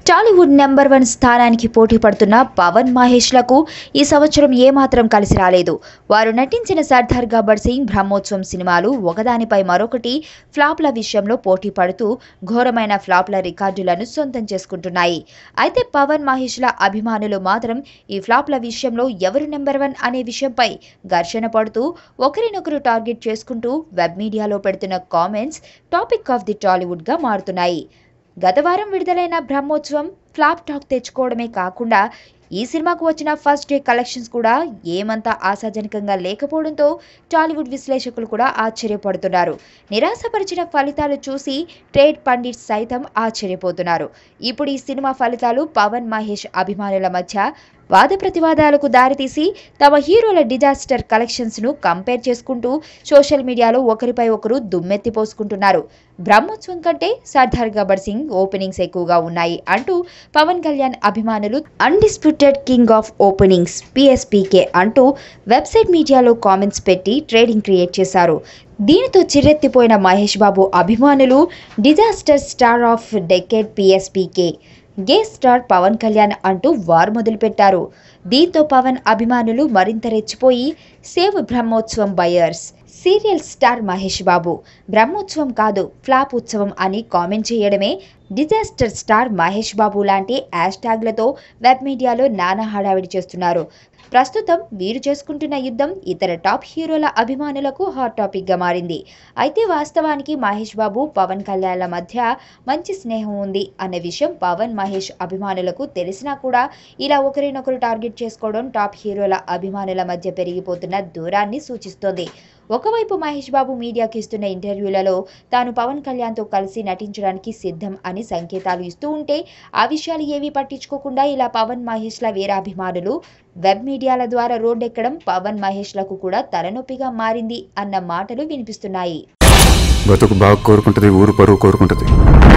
Tollywood number one స్థానానికి పోటీ పడుతున్న పవన్ మహేష్లకు ఈ సంవత్సరం ఏమాత్రం కలిసి రాలేదు వారు నటించిన సర్దార్ గబ్బర్ సింగ్ బ్రహ్మోత్సవం సినిమాలు ఒకదానిపై మరొకటి ఫ్లాప్ల విషయంలో పోటీ పడుతూ ఘోరమైన ఫ్లాప్ల రికార్డులను సొంతం చేసుకుంటున్నాయి అయితే పవన్ మహేష్ల అభిమానులు మాత్రం ఈ ఫ్లాప్ల విషయంలో ఎవరు నెంబర్ వన్ అనే విషయంపై ఘర్షణ పడుతూ ఒకరినొకరు టార్గెట్ చేసుకుంటూ వెబ్ మీడియాలో పెడుతున్న కామెంట్స్ టాపిక్ ఆఫ్ ది టాలీవుడ్గా మారుతున్నాయి గత వారం విడుదలైన బ్రహ్మోత్సవం ఫ్లాప్ టాక్ తెచ్చుకోవడమే కాకుండా ఈ సినిమాకు వచ్చిన ఫస్ట్ డే కలెక్షన్స్ కూడా ఏమంత ఆశాజనకంగా లేకపోవడంతో టాలీవుడ్ విశ్లేషకులు కూడా ఆశ్చర్యపడుతున్నారు నిరాశపరిచిన ఫలితాలు చూసి ట్రేడ్ పండిట్స్ సైతం ఆశ్చర్యపోతున్నారు ఇప్పుడు ఈ సినిమా ఫలితాలు పవన్ మహేష్ అభిమానుల మధ్య వాద ప్రతివాదాలకు దారితీసి తమ హీరోల డిజాస్టర్ కలెక్షన్స్ ను కంపేర్ చేసుకుంటూ సోషల్ మీడియాలో ఒకరిపై ఒకరు దుమ్మెత్తి పోసుకుంటున్నారు బ్రహ్మోత్సవం కంటే సర్దార్ గబ్బర్ సింగ్ ఓపెనింగ్స్ ఎక్కువగా ఉన్నాయి అంటూ పవన్ కళ్యాణ్ అభిమానులు undisputed king of openings PSPK అంటూ వెబ్సైట్ మీడియాలో కామెంట్స్ పెట్టి ట్రేడింగ్ క్రియేట్ చేశారు దీనితో చిర్రెత్తిపోయిన మహేష్ బాబు అభిమానులు disaster star of decade PSPK gay star Pawan Kalyan అంటూ వార్ మొదలుపెట్టారు దీంతో పవన్ అభిమానులు మరింత రెచ్చిపోయి save Brahmotsavam buyers serial star Mahesh Babu Brahmotsavam కాదు ఫ్లాప్ ఉత్సవం అని కామెంట్ చేయడమే డిజాస్టర్ స్టార్ మహేష్ బాబు లాంటి హ్యాష్ ట్యాగ్లతో వెబ్ మీడియాలో నానా హడావిడి చేస్తున్నారు ప్రస్తుతం వీరు చేసుకుంటున్న యుద్ధం ఇతర టాప్ హీరోల అభిమానులకు హాట్ టాపిక్గా మారింది అయితే వాస్తవానికి మహేష్ బాబు పవన్ కళ్యాణ్ల మధ్య మంచి స్నేహం ఉంది అనే విషయం పవన్ మహేష్ అభిమానులకు తెలిసినా కూడా ఇలా ఒకరినొకరు టార్గెట్ చేసుకోవడం టాప్ హీరోల అభిమానుల మధ్య పెరిగిపోతున్న దూరాన్ని సూచిస్తోంది ఒకవైపు మహేష్ బాబు మీడియాకి ఇస్తున్న ఇంటర్వ్యూలలో తాను పవన్ కళ్యాణ్తో కలిసి నటించడానికి సిద్ధం అని సంకేతాలు ఇస్తూ ఉంటే ఆ విషయాలు ఏవీ పట్టించుకోకుండా ఇలా పవన్ మహేష్ల వీరాభిమానులు వెబ్ మీడియాల ద్వారా రోడ్డెక్కడం పవన్ మహేష్లకు కూడా తలనొప్పిగా మారింది అన్న మాటలు వినిపిస్తున్నాయి బతుకు బాగా కోరుకుంటది ఊరు పరువు కోరుకుంటది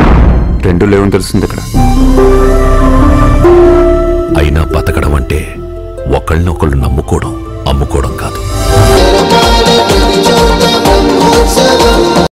రెండు లేవని తెలిసింది ఇక్కడ అయినా బతకడం అంటే ఒకళ్ళనొకళ్ళు నమ్ముకోవడం అమ్ముకోవడం కాదు